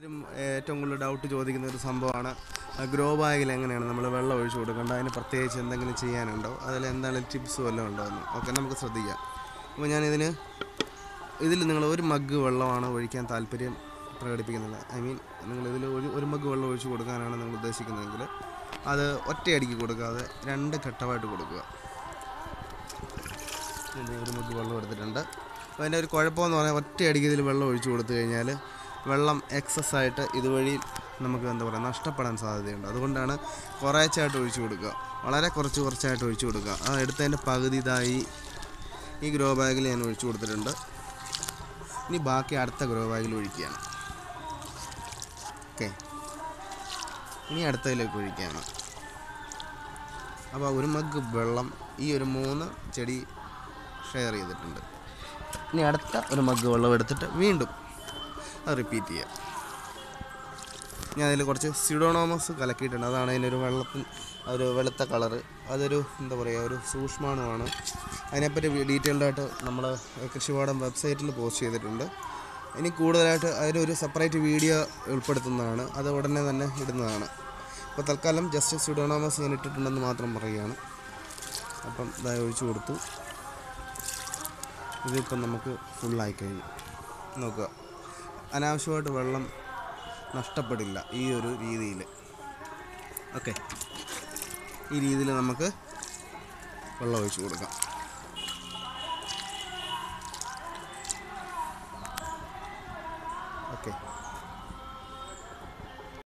പലരും ഏറ്റവും കൂടുതൽ ഡൗട്ട് ചോദിക്കുന്ന ഒരു സംഭവമാണ് ഗ്രോ ബാഗിൽ എങ്ങനെയാണ് നമ്മൾ വെള്ളം ഒഴിച്ചു കൊടുക്കേണ്ടത് അതിന് പ്രത്യേകിച്ച് എന്തെങ്കിലും ചെയ്യാനുണ്ടോ അതിൽ എന്തെങ്കിലും ടിപ്സ് വല്ലതും ഉണ്ടോ എന്ന് ഓക്കെ നമുക്ക് ശ്രദ്ധിക്കാം അപ്പോൾ ഞാനിതിന് ഇതിൽ നിങ്ങൾ ഒരു മഗ് വെള്ളമാണ് ഒഴിക്കാൻ താല്പര്യം പ്രകടിപ്പിക്കുന്നത് ഐ മീൻ നിങ്ങൾ ഇതിൽ ഒരു ഒരു മഗ് വെള്ളം ഒഴിച്ച് കൊടുക്കാനാണ് നിങ്ങൾ ഉദ്ദേശിക്കുന്നതെങ്കിൽ അത് ഒറ്റയടിക്ക് കൊടുക്കാതെ രണ്ട് ഘട്ടമായിട്ട് കൊടുക്കുക ഇത് ഒരു മഗ് വെള്ളം എടുത്തിട്ടുണ്ട് അപ്പോൾ അതിൻ്റെ ഒരു കുഴപ്പമെന്ന് പറഞ്ഞാൽ ഒറ്റയടിക്ക് ഇതിൽ വെള്ളം ഒഴിച്ചു കൊടുത്തു കഴിഞ്ഞാൽ വെള്ളം എക്സസ് ആയിട്ട് ഇതുവഴി നമുക്ക് എന്താ പറയുക നഷ്ടപ്പെടാൻ സാധ്യതയുണ്ട് അതുകൊണ്ടാണ് കുറേച്ചായിട്ട് ഒഴിച്ചു കൊടുക്കുക വളരെ കുറച്ച് കുറച്ചായിട്ട് ഒഴിച്ചു കൊടുക്കുക ആ എടുത്തതിൻ്റെ പകുതി ഇതായി ഈ ഗ്രോ ബാഗിൽ ഞാൻ ഒഴിച്ചു കൊടുത്തിട്ടുണ്ട് ഇനി ബാക്കി അടുത്ത ഗ്രോ ബാഗിൽ ഒഴിക്കുകയാണ് ഓക്കെ ഇനി അടുത്തതിലേക്ക് ഒഴിക്കുകയാണ് അപ്പോൾ ഒരു മഗ് വെള്ളം ഈ ഒരു മൂന്ന് ചെടി ഷെയർ ചെയ്തിട്ടുണ്ട് ഇനി അടുത്ത ഒരു മഗ് വെള്ളം എടുത്തിട്ട് വീണ്ടും അത് റിപ്പീറ്റ് ചെയ്യാം ഞാൻ അതിൽ കുറച്ച് സിഡോണോമസ് കലക്കിയിട്ടുണ്ട് അതാണ് അതിനൊരു വെള്ളത്തിന് ഒരു വെളുത്ത കളറ് അതൊരു എന്താ പറയുക ഒരു സൂക്ഷ്മാണുമാണ് അതിനെപ്പറ്റി ഡീറ്റെയിൽഡ് ആയിട്ട് നമ്മൾ കൃഷിപാടം വെബ്സൈറ്റിൽ പോസ്റ്റ് ചെയ്തിട്ടുണ്ട് ഇനി കൂടുതലായിട്ട് അതിലൊരു സെപ്പറേറ്റ് വീഡിയോ ഉൾപ്പെടുത്തുന്നതാണ് അത് ഉടനെ തന്നെ ഇടുന്നതാണ് അപ്പോൾ തൽക്കാലം ജസ്റ്റ് സിഡോണോമസ് ഞാൻ ഇട്ടിട്ടുണ്ടെന്ന് മാത്രം പറയുകയാണ് അപ്പം ഇതായി ഒഴിച്ചു കൊടുത്തു ഇതിപ്പം നമുക്ക് ഫുള്ളായി കഴിഞ്ഞു നോക്കുക അനാവശ്യമായിട്ട് വെള്ളം നഷ്ടപ്പെടില്ല ഈ ഒരു രീതിയിൽ ഓക്കെ ഈ രീതിയിൽ നമുക്ക് വെള്ളം ഒഴിച്ച് കൊടുക്കാം